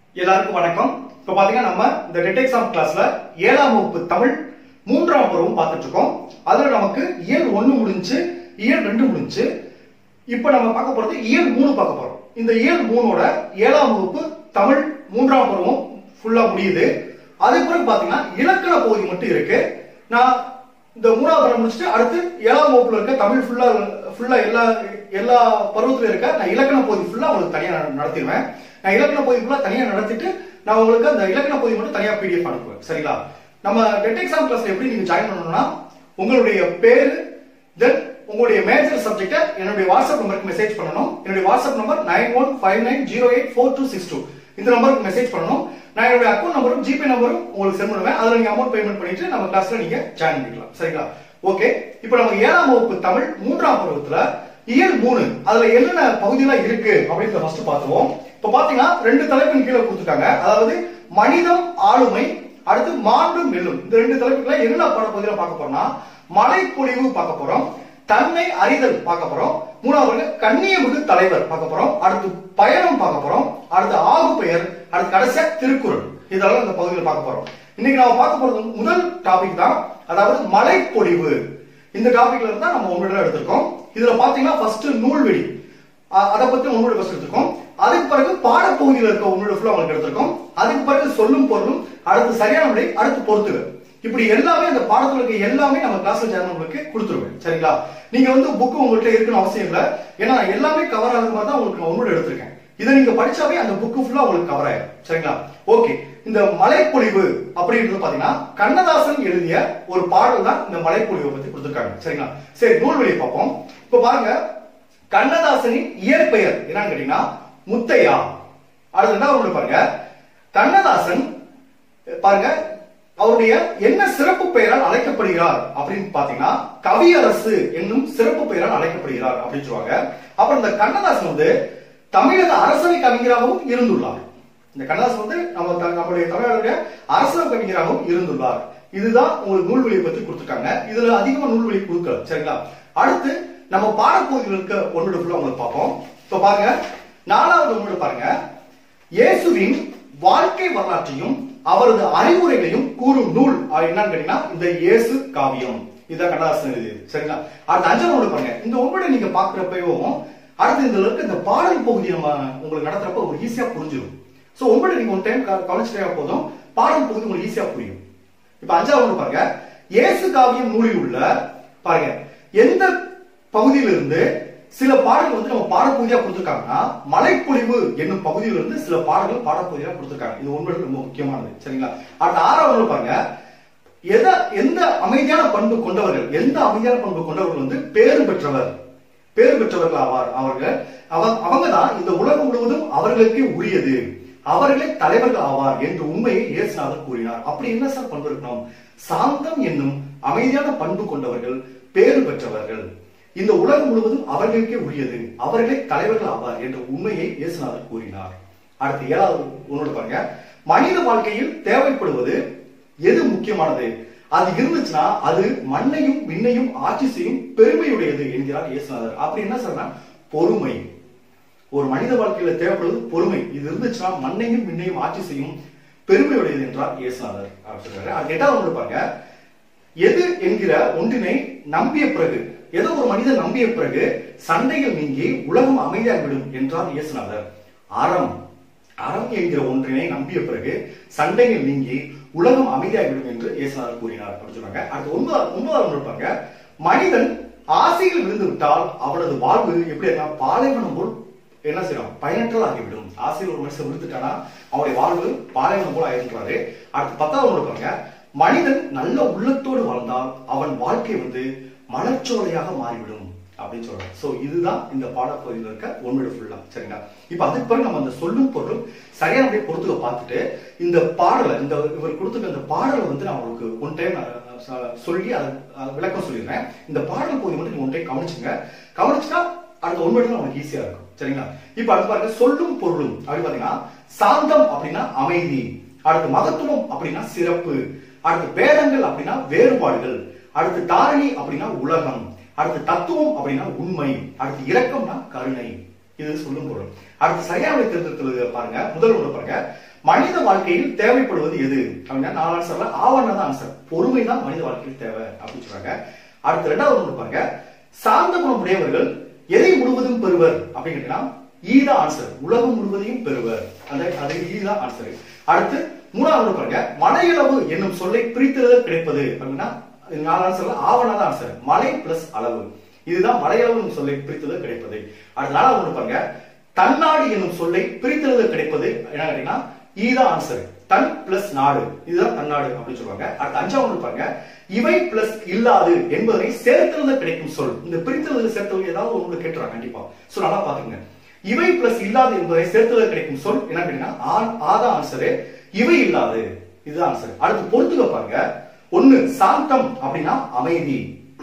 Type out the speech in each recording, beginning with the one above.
எல்லாருக்கும் வணக்கம் இப்ப பாத்தீங்கன்னா நம்ம இந்த டெட் எக்ஸாம் கிளாஸ்ல ஏழாம் வகுப்பு தமிழ் மூன்றாம் பருவம் பார்த்துட்டு இருக்கோம் அதுல நமக்கு இயல் ஒண்ணு முடிஞ்சு இயல் ரெண்டு முடிஞ்சு இப்ப நம்ம பார்க்க போறது இயல் மூணு பார்க்க போறோம் இந்த இயல் மூணோட ஏழாம் வகுப்பு தமிழ் மூன்றாம் பருவம் ஃபுல்லா முடியுது அதுக்கு பிறகு பாத்தீங்கன்னா இலக்கண பகுதி மட்டும் இருக்கு நான் இந்த மூணாவது தரம் முடிச்சுட்டு அடுத்து ஏழாம் வகுப்புல இருக்க தமிழ் ஃபுல்லா ஃபுல்லா எல்லா எல்லா பருவத்துல இருக்க நான் இலக்கண பகுதி ஃபுல்லா உங்களுக்கு தனியா நட- நடத்திடுவேன் நான் இலக்கண பகுதி ஃபுல்லா தனியா நடத்திட்டு நான் உங்களுக்கு அந்த இலக்கண பகுதி மட்டும் தனியா பிடிஎஃப் அனுப்புவேன் சரிங்களா நம்ம டெட் எக்ஸாம் கிளாஸ்ல எப்படி நீங்க ஜாயின் பண்ணணும்னா உங்களுடைய பேரு தென் உங்களுடைய மேஜர் சப்ஜெக்ட என்னுடைய வாட்ஸ்அப் நம்பருக்கு மெசேஜ் பண்ணணும் என்னுடைய WhatsApp number nine one five nine zero eight four two six two இந்த நம்பருக்கு மெசேஜ் பண்ணணும் நான் என்னுடைய அக்கௌண்ட் நம்பரும் ஜிபே நம்பரும் உங்களுக்கு சென்ட் பண்ணுவேன் அதுல நீங்க அமௌண்ட் பேமெண்ட் பண்ணிட்டு நம்ம கிளாஸ்ல நீங்க ஜாயின் பண்ணிக்கலாம் சரிங்களா ஓகே இப்போ நம்ம ஏழாம் வகுப்பு தமிழ் மூன்றாம் பருவத்துல இயல் மூணு அதுல என்னென்ன பகுதியெல்லாம் இருக்கு அப்படின்றத ஃபர்ஸ்ட் பார்த்துருவோம் இப்போ பாத்தீங்கன்னா ரெண்டு தலைப்பின் கீழே கொடுத்துருக்காங்க அதாவது மனிதம் ஆளுமை அடுத்து மாண்டும் வெல்லும் இந்த ரெண்டு தலைப்புகளை என்னென்ன பாடப்பகுதியில பார்க்க போறோம்னா மழைப்பொழிவு பார்க்க போறோம் தன்னை அறிதல் பார்க்க போறோம் மூணாவது கண்ணியமிகு தலைவர் பார்க்க போறோம் அடுத்து பயணம் பார்க்க போறோம் அடுத்து ஆகு பெயர் அடுத்து கடைசியா திருக்குறள் இதெல்லாம் இந்த பகுதியில் பார்க்க போறோம் இன்னைக்கு நாம பார்க்க போறது முதல் டாபிக் தான் அதாவது மழைப்பொழிவு இந்த டாபிக்ல இருந்தா நம்ம ஒன்று எடுத்திருக்கோம் இதுல பாத்தீங்கன்னா ஃபர்ஸ்ட் நூல்வெளி அ- அதை பத்தி உன்னோட ஃபர்ஸ்ட் எடுத்திருக்கோம் அதுக்கு பிறகு பாடப்பகுதியில் இருக்க உன்னோட ஃபுல்லா உங்களுக்கு எடுத்திருக்கோம் அதுக்கு பிறகு சொல்லும் பொருளும் அடுத்து சரியான விடை அடுத்து பொறுத்துக இப்படி எல்லாமே அந்த பாடத்துல இருக்க எல்லாமே நம்ம கிளாஸ்ல சேர்ந்தவங்களுக்கு கொடுத்துருவேன் சரிங்களா நீங்க வந்து புக் உங்கள்கிட்ட இருக்குன்னு அவசியம் இல்ல ஏன்னா நான் எல்லாமே கவர் ஆகுற மாதிரி தான் உங்களுக்கு நான் உன்னோட எடுத்திருக்கேன் இதை நீங்க படிச்சாவே அந்த புக் ஃபுல்லா உங்களுக்கு கவர் ஆயிடும் சரிங்களா ஓகே இந்த மலைப்பொழிவு அப்படின்றது பாத்தீங்கன்னா கண்ணதாசன் எழுதிய ஒரு பாடல் தான் இந்த மலைப்பொழிவை பத்தி கொடுத்திருக்காங்க சரிங்களா சரி நூல்வெளி பார்ப்போம் இப்ப பாருங்க கண்ணதாசனின் இயற்பெயர் என்னன்னு கேட்டீங்கன்னா முத்தையா அடுத்து என்ன ஒண்ணு பாருங்க கண்ணதாசன் பாருங்க அவருடைய என்ன சிறப்பு பெயரால் அழைக்கப்படுகிறார் அப்படின்னு பாத்தீங்கன்னா கவியரசு என்னும் சிறப்பு பெயரால் அழைக்கப்படுகிறார் அப்படின்னு சொல்லுவாங்க அப்புறம் இந்த கண்ணதாசன் வந்து தமிழக அரசவை கவிஞராகவும் இருந்துள்ளார் இந்த கண்ணதாசன் வந்து நம்ம த- நம்முடைய தமிழருடைய அரசவை கவிஞராகவும் இருந்துள்ளார் இதுதான் உங்களுக்கு நூல்வெளியை பத்தி கொடுத்திருக்காங்க இதுல அதிகமா நூல்வெளி கொடுக்கல சரிங்களா அடுத்து நம்ம பாடப்பகுதியில் இருக்க ஒன்றோட ஃபுல்லா உங்களுக்கு பார்ப்போம் இப்ப பாருங்க நாலாவது ஒன்று பாருங்க இயேசுவின் வாழ்க்கை வரலாற்றையும் அவரது அறிவுரைகளையும் கூறும் நூல் அது என்னன்னு கேட்டீங்கன்னா இந்த இயேசு காவியம் இதான் கண்ணதாசன் எழுதியது சரிங்களா அடுத்த அஞ்சாவது ஒன்று பாருங்க இந்த ஒவ்வொரு நீங்க பாக்குறப்பவும் அடுத்து இதுல இருக்க இந்த பாடல் பகுதி நம்ம உங்களுக்கு நடத்துறப்ப உங்களுக்கு ஈஸியா புரிஞ்சிடும் சோ ஒவ்வொரு நீங்க ஒரு டைம் கவனிச்சிட்டே போதும் பாடல் பகுதி உங்களுக்கு ஈஸியா புரியும் இப்ப அஞ்சாவது ஒன்று பாருங்க இயேசு காவியம் நூலில் உள்ள பாருங்க எந்த பகுதியிலிருந்து சில பாடல்கள் வந்து நம்ம பாடப்பகுதியா கொடுத்திருக்காங்கன்னா மலைப்பொழிவு என்னும் பகுதியிலிருந்து சில பாடல்கள் பாடப்பகுதியா கொடுத்திருக்காங்க இது உண்மையில ரொம்ப முக்கியமானது சரிங்களா அடுத்த ஆறாவது பாருங்க எத எந்த அமைதியான பண்பு கொண்டவர்கள் எந்த அமைதியான பண்பு கொண்டவர்கள் வந்து பேறு பெற்றவர் பேறு பெற்றவர்கள் ஆவார் அவர்கள் அவ- அவங்க தான் இந்த உலகம் முழுவதும் அவர்களுக்கே உரியது அவர்களே தலைவர்கள் ஆவார் என்று உண்மையை இயேசுநாதர் கூறினார் அப்படி என்ன சார் பண்பு இருக்கணும் சாந்தம் என்னும் அமைதியான பண்பு கொண்டவர்கள் பேறு பெற்றவர்கள் இந்த உலகம் முழுவதும் அவர்களுக்கே உரியது அவர்களே தலைவர்கள் ஆவார் என்ற உண்மையை இயேசுநாதர் கூறினார் அடுத்து ஏழாவது ஒன்னோட பாருங்க மனித வாழ்க்கையில் தேவைப்படுவது எது முக்கியமானது அது இருந்துச்சுன்னா அது மண்ணையும் விண்ணையும் ஆட்சி செய்யும் பெருமையுடையது என்கிறார் இயேசுநாதர் அப்படி என்ன சொல்றா பொறுமை ஒரு மனித வாழ்க்கையில தேவைப்படுவது பொறுமை இது இருந்துச்சுன்னா மண்ணையும் விண்ணையும் ஆட்சி செய்யும் பெருமையுடையது என்றார் இயேசுநாதர் அப்படின்னு சொல்றாரு அது எட்டாவது ஒன்று பாருங்க எது என்கிற ஒன்றினை நம்பிய பிறகு ஏதோ ஒரு மனிதன் நம்பிய பிறகு சண்டைகள் நீங்கி உலகம் அமைதியாகிவிடும் என்றார் இயேசுநாதர் அறம் அறம் என்கிற ஒன்றினை நம்பிய பிறகு சண்டைகள் நீங்கி உலகம் அமைதியாகிவிடும் என்று இயேசுநாதர் கூறினார் அப்படின்னு சொன்னாங்க அடுத்து ஒன்பதாவது ஒன்பதாவது ஒன்று இருப்பாங்க மனிதன் ஆசையில் விழுந்து விட்டால் அவனது வாழ்வு எப்படி இருக்கா பாலைவனம் போல் என்ன செய்யணும் பயனற்றல் ஆகிவிடும் ஆசையில் ஒரு மனுஷன் விழுந்துட்டானா அவனுடைய வாழ்வு பாலைவனம் போல ஆயிருக்கிறாரு அடுத்து பத்தாவது ஒன்று பாருங்க மனிதன் நல்ல உள்ளத்தோடு வாழ்ந்தால் அவன் வாழ்க்கை வந்து மலர்ச்சோலையாக மாறிவிடும் அப்படின்னு சொல்றாங்க சோ இதுதான் இந்த பாடப்பகுதியில் இருக்க ஒன்மேடு ஃபுல்லா சரிங்களா இப்ப அதுக்கு பிறகு நம்ம அந்த சொல்லும் பொருளும் சரியான அப்படியே பொறுத்துக்க பார்த்துட்டு இந்த பாடலை இந்த இவர் கொடுத்துருக்க இந்த பாடலை வந்து நான் உங்களுக்கு ஒன் டைம் சொல்லி அதை அஹ், விளக்கம் சொல்லிடுறேன் இந்த பாடல் பகுதி மட்டும் நீங்க ஒன் டைம் கவனிச்சுங்க கவனிச்சுட்டா அடுத்த ஒன்பது உங்களுக்கு ஈஸியா இருக்கும் சரிங்களா இப்ப அடுத்து பாருங்க சொல்லும் பொருளும் அப்படி பாத்தீங்கன்னா சாந்தம் அப்படின்னா அமைதி அடுத்து மகத்துவம் அப்படின்னா சிறப்பு அடுத்து பேதங்கள் அப்படின்னா வேறுபாடுகள் அடுத்து தாரணி அப்படின்னா உலகம் அடுத்து தத்துவம் அப்படின்னா உண்மை அடுத்து இரக்கம்னா கருணை இது சொல்லும் பொருள் அடுத்து சரியான தேர்ந்தெடுத்தது பாருங்க முதல் ஒன்று பாருங்க மனித வாழ்க்கையில் தேவைப்படுவது எது அப்படின்னா நாலு ஆன்சர்ல ஆவணம் தான் ஆன்சர் பொறுமை தான் மனித வாழ்க்கையில் தேவை அப்படின்னு சொல்றாங்க அடுத்து ரெண்டாவது ஒன்று பாருங்க சார்ந்த குணம் உடையவர்கள் எதை முழுவதும் பெறுவர் அப்படின்னு கேட்டீங்கன்னா ஈதா ஆன்சர் உலகம் முழுவதையும் பெறுவர் அந்த அது ஈதா ஆன்சர் அடுத்து மூணாவது பாருங்க மலையளவு என்னும் சொல்லை பிரித்தெழுத கிடைப்பது அப்படின்னா இது நாலு ஆன்சர்ல ஆவணா தான் ஆன்சர் மலை பிளஸ் அளவு இதுதான் மலையளவு என்னும் சொல்லை பிரித்தெழுத கிடைப்பது அடுத்த நாலாவது ஒன்று பாருங்க தன்னாடு என்னும் சொல்லை பிரித்தெழுத கிடைப்பது என்ன கேட்டீங்கன்னா ஈதா ஆன்சர் தன் பிளஸ் நாடு இதுதான் தன்னாடு அப்படின்னு சொல்லுவாங்க அடுத்த அஞ்சாவது ஒன்று பாருங்க இவை பிளஸ் இல்லாது என்பதனை சேர்த்தெழுத கிடைக்கும் சொல் இந்த பிரித்தெழுத சேர்த்தெழுத ஏதாவது உங்களுக்கு கேட்டுறாங்க கண்டிப்பா சோ நல்லா பாத்துக்கங்க இவை பிளஸ் இல்லாது என்பதை சேர்த்தெழுத கிடைக்கும் சொல் என்ன கேட்டீங்கன்னா ஆ- ஆதா ஆன்சரு இவை இல்லாது இதுதான் ஆன்சர் அடுத்து பொறுத்துக்க பாருங்க ஒண்ணு சாந்தம் அப்படின்னா அமைதி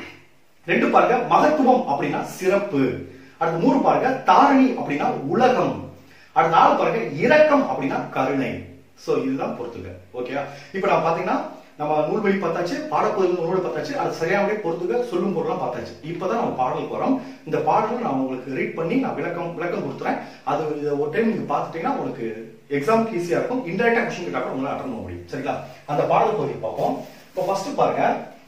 ரெண்டு பாருங்க மகத்துவம் அப்படின்னா சிறப்பு அடுத்து மூணு பாருங்க தாரணி அப்படின்னா உலகம் அடுத்து நாலு பாருங்க இரக்கம் அப்படின்னா கருணை சோ இதுதான் பொறுத்துக்க ஓகேவா இப்போ நான் பாத்தீங்கன்னா நம்ம நூல்வழி பார்த்தாச்சு பாடப்பகுதி நூல் பார்த்தாச்சு அது சரியானபடி பொறுத்துக்க சொல்லும் பொருளாம் பார்த்தாச்சு இப்பதான் நம்ம பாடலுக்கு வரோம் இந்த பாடலை நான் உங்களுக்கு ரீட் பண்ணி நான் விளக்கம் விளக்கம் கொடுத்துறேன் அது இதை ஒரு டைம் நீங்க பார்த்துட்டீங்கன்னா உங்களுக்கு எக்ஸாம்க்கு ஈஸியா இருக்கும் இன்டெரக்டா கொஸ்டின் கேட்டா கூட உங்களால அட்டன் பண்ண முடியும் சரிங்களா அந்த பாடல் பகுதி பார்ப்போம் இப்போ ஃபர்ஸ்ட் பாருங்க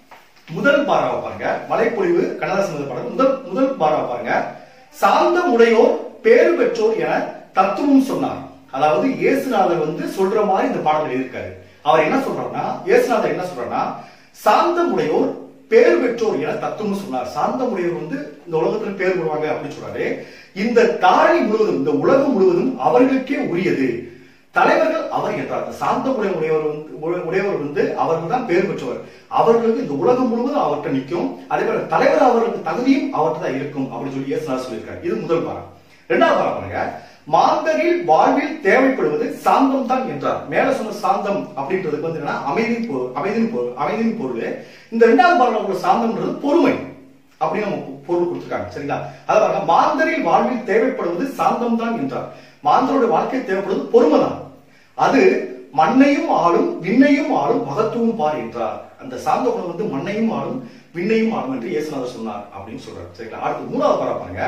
முதல் பாராவை பாருங்க மலைப்பொழிவு கண்ணதாசன் எழுதிய பாடல் முதல் முதல் பாராவை பாருங்க சாந்தம் உடையோர் பேறு பெற்றோர் என தத்துவம் சொன்னார் அதாவது இயேசுநாதர் வந்து சொல்ற மாதிரி இந்த பாடல் எழுதியிருக்காரு அவர் என்ன சொல்றாருன்னா இயேசுநாதர் என்ன சொல்றாருன்னா சாந்தம் உடையோர் பேர் பெற்றோர் என தத்துவம் சொன்னார் சாந்தம் உடையோர் வந்து இந்த உலகத்துல பேர் பெறுவாங்க அப்படின்னு சொல்றாரு இந்த தாரணி முழுவதும் இந்த உலகம் முழுவதும் அவர்களுக்கே உரியது தலைவர்கள் அவர் என்றார் அந்த சாந்த உடைய உடையவர் வந்து உடைய- உடையவர் வந்து அவர்கள் தான் பேர் பெற்றவர் அவர்களுக்கு இந்த உலகம் முழுவதும் அவர்கிட்ட நிற்கும் அதே போல தலைவர் அவர்களுக்கு தகுதியும் அவர்கிட்ட தான் இருக்கும் அப்படின்னு சொல்லி இயேசுநாதர் சொல்லியிருக்காரு இது முதல் பாரம் இரண்டாவது பாரம் பாருங்க மாந்தரில் வாழ்வில் தேவைப்படுவது சாந்தம் தான் என்றார் மேல சொன்ன சாந்தம் அப்படின்றதுக்கு வந்து என்னன்னா அமைதி பொ- அமைதியின் பொருள் அமைதியின் பொருள் இந்த இரண்டாவது பாரம் உள்ள சாந்தம்ன்றது பொறுமை அப்படின்னு நம்ம பொருள் கொடுத்திருக்காங்க சரிங்களா அதை பாருங்க மாந்தரில் வாழ்வில் தேவைப்படுவது சாந்தம் தான் என்றார் மாந்தரோட வாழ்க்கை தேவைப்படுவது பொறுமை தான் அது மண்ணையும் ஆளும் விண்ணையும் ஆளும் மகத்துவம் பார் என்றார் அந்த சாந்த குணம் வந்து மண்ணையும் ஆளும் விண்ணையும் ஆளும் என்று இயேசுநாதர் சொன்னார் அப்படின்னு சொல்றாரு சரிங்களா அடுத்து மூணாவது பாரா பாருங்க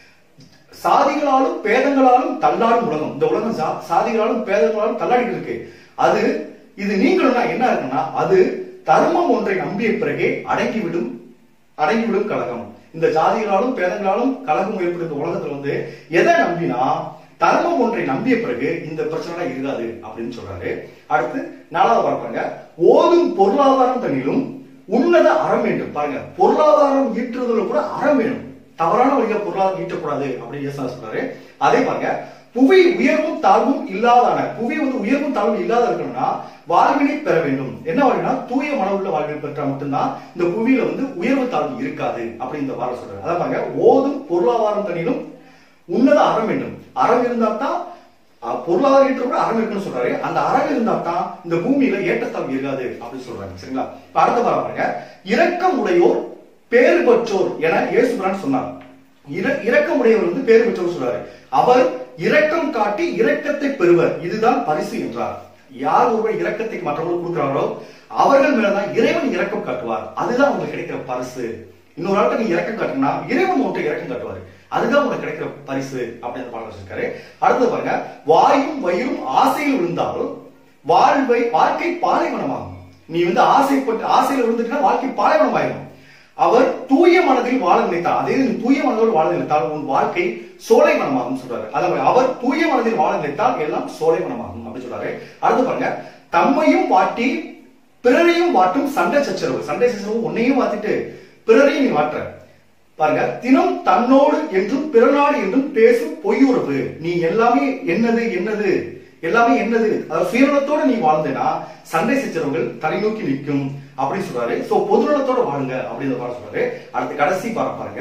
சாதிகளாலும் பேதங்களாலும் தள்ளாடும் உலகம் இந்த உலகம் சா- சாதிகளாலும் பேதங்களாலும் தள்ளாடி இருக்கு அது இது நீங்களும்னா என்ன இருக்குன்னா அது தர்மம் ஒன்றை நம்பிய பிறகே அடங்கிவிடும் அடங்கிவிடும் கழகம் இந்த ஜாதிகளாலும் பேதங்களாலும் கழகம் ஏற்படும் இந்த உலகத்துல வந்து எதை நம்பினா தர்மம் ஒன்றை நம்பிய பிறகு இந்த பிரச்சனை இருக்காது அப்படின்னு சொல்றாரு அடுத்து நாலாவது பார்ப்பாங்க ஓதும் பொருளாதாரம் தன்னிலும் உன்னத அறம் வேண்டும் பாருங்க பொருளாதாரம் ஈட்டுறதுல கூட அறம் வேணும் தவறான வழியில பொருளாதாரம் ஈட்டக்கூடாது அப்படின்னு இயேசுநாதர் சொல்றாரு அதே பாருங்க புவி உயர்வும் தாழ்வும் இல்லாதான புவி வந்து உயர்வும் தாழ்வும் இல்லாத இருக்கணும்னா வாழ்வினை பெற வேண்டும் என்ன வழினா தூய மனவுள்ள வாழ்வினை பெற்றா மட்டும்தான் இந்த புவியில வந்து உயர்வு தாழ்வு இருக்காது அப்படின்னு இந்த வாரம் சொல்றாரு அதான் பாருங்க ஓதும் பொருளாதாரம் தனிலும் உன்னத அறம் வேண்டும் அறம் இருந்தா தான் அஹ், பொருளாதார ஈட்டு கூட அறம் இருக்குன்னு சொல்றாரு அந்த அறம் இருந்தா தான் இந்த பூமியில ஏற்றத்தாழ்வு இருக்காது அப்படின்னு சொல்றாங்க சரிங்களா இப்ப அடுத்த வாரம் பாருங்க இரக்கம் உடையோர் பேறு பெற்றோர் என இயேசுபிரான் சொன்னார் இர- இரக்கம் உடையவர் வந்து பேறு பெற்றோர் சொல்றாரு அவர் இரக்கம் காட்டி இரக்கத்தை பெறுவர் இதுதான் பரிசு என்றார் யார் ஒருவர் இரக்கத்தை மற்றவர்கள் கொடுக்கிறார்களோ அவர்கள் மேலதான் இறைவன் இரக்கம் காட்டுவார் அதுதான் உங்களுக்கு கிடைக்கிற பரிசு இன்னொரு ஆள்கிட்ட நீ இரக்கம் காட்டினா இறைவன் உன்கிட்ட இரக்கம் காட்டுவாரு அதுதான் உனக்கு கிடைக்கிற பரிசு அப்படின்னு பாடம் வச்சிருக்காரு அடுத்து பாருங்க வாயும் வயிறும் ஆசையில் விழுந்தால் வாழ்வை வாழ்க்கை பாலைவனமாகும் நீ வந்து ஆசைப்பட்டு ஆசையில விழுந்துட்டா வாழ்க்கை பாலைவனம் ஆயிடும் அவர் தூய மனதில் வாழ நினைத்தார் அதே நீ தூய மனதோடு வாழ நினைத்தால் உன் வாழ்க்கை சோலைவனமாகும் சொல்றாரு அதாவது அவர் தூய மனதில் வாழ நினைத்தால் எல்லாம் சோலைவனமாகும் அப்படின்னு சொல்றாரு அடுத்து பாருங்க தம்மையும் வாட்டி பிறரையும் வாட்டும் சண்டை சச்சரவு சண்டை சச்சரவு உன்னையும் வாத்திட்டு பிறரையும் நீ வாட்டுற பாருங்க தினம் தன்னோடு என்றும் பிறநாடு என்றும் பேசும் பொய்யுறவு நீ எல்லாமே என்னது என்னது எல்லாமே என்னது அதாவது சுயநலத்தோட நீ வாழ்ந்தேனா சண்டை சச்சரவுகள் தலை நோக்கி நிற்கும் அப்படின்னு சொல்றாரு சோ பொதுநலத்தோட வாழுங்க அப்படின்னு பாரு சொல்றாரு அடுத்து கடைசி பாரு பாருங்க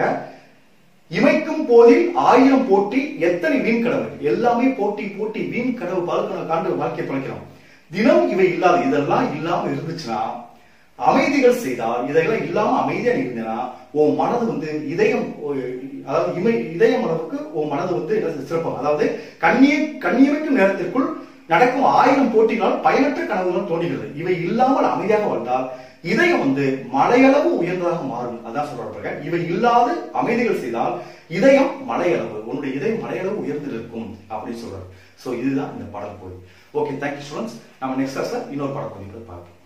இமைக்கும் போதில் ஆயிரம் போட்டி எத்தனை வீண் கனவு எல்லாமே போட்டி போட்டி வீண் கனவு பல்கன காண்டு வாழ்க்கை பழக்கிறோம் தினம் இவை இல்லாத இதெல்லாம் இல்லாம இருந்துச்சுன்னா அமைதிகள் செய்தால் இதெல்லாம் இல்லாம அமைதியா நீ இருந்தேன்னா உன் மனது வந்து இதயம் ஒ- அதாவது இமை இதயம் அளவுக்கு உன் மனது வந்து என்ன சிறப்பாகும் அதாவது கண்ணிய கண்ணியமைக்கும் நேரத்திற்குள் நடக்கும் ஆயிரம் போட்டிகளால் பயனற்ற கனவுகள் தோன்றுகிறது இவை இல்லாமல் அமைதியாக வாழ்ந்தால் இதயம் வந்து மலையளவு உயர்ந்ததாக மாறும் அதான் சொல்றாங்க இவை இல்லாது அமைதிகள் செய்தால் இதயம் மலையளவு உன்னுடைய இதயம் மலையளவு உயர்ந்து இருக்கும் அப்படின்னு சொல்றாரு ஸோ இதுதான் இந்த பாடல் பொருள் ஓகே தேங்க்யூ ஸ்டூடெண்ட்ஸ் நம்ம நெக்ஸ்ட் கிளாஸ்ல இன்னொரு பாடல் பொருள் பார்ப்போம்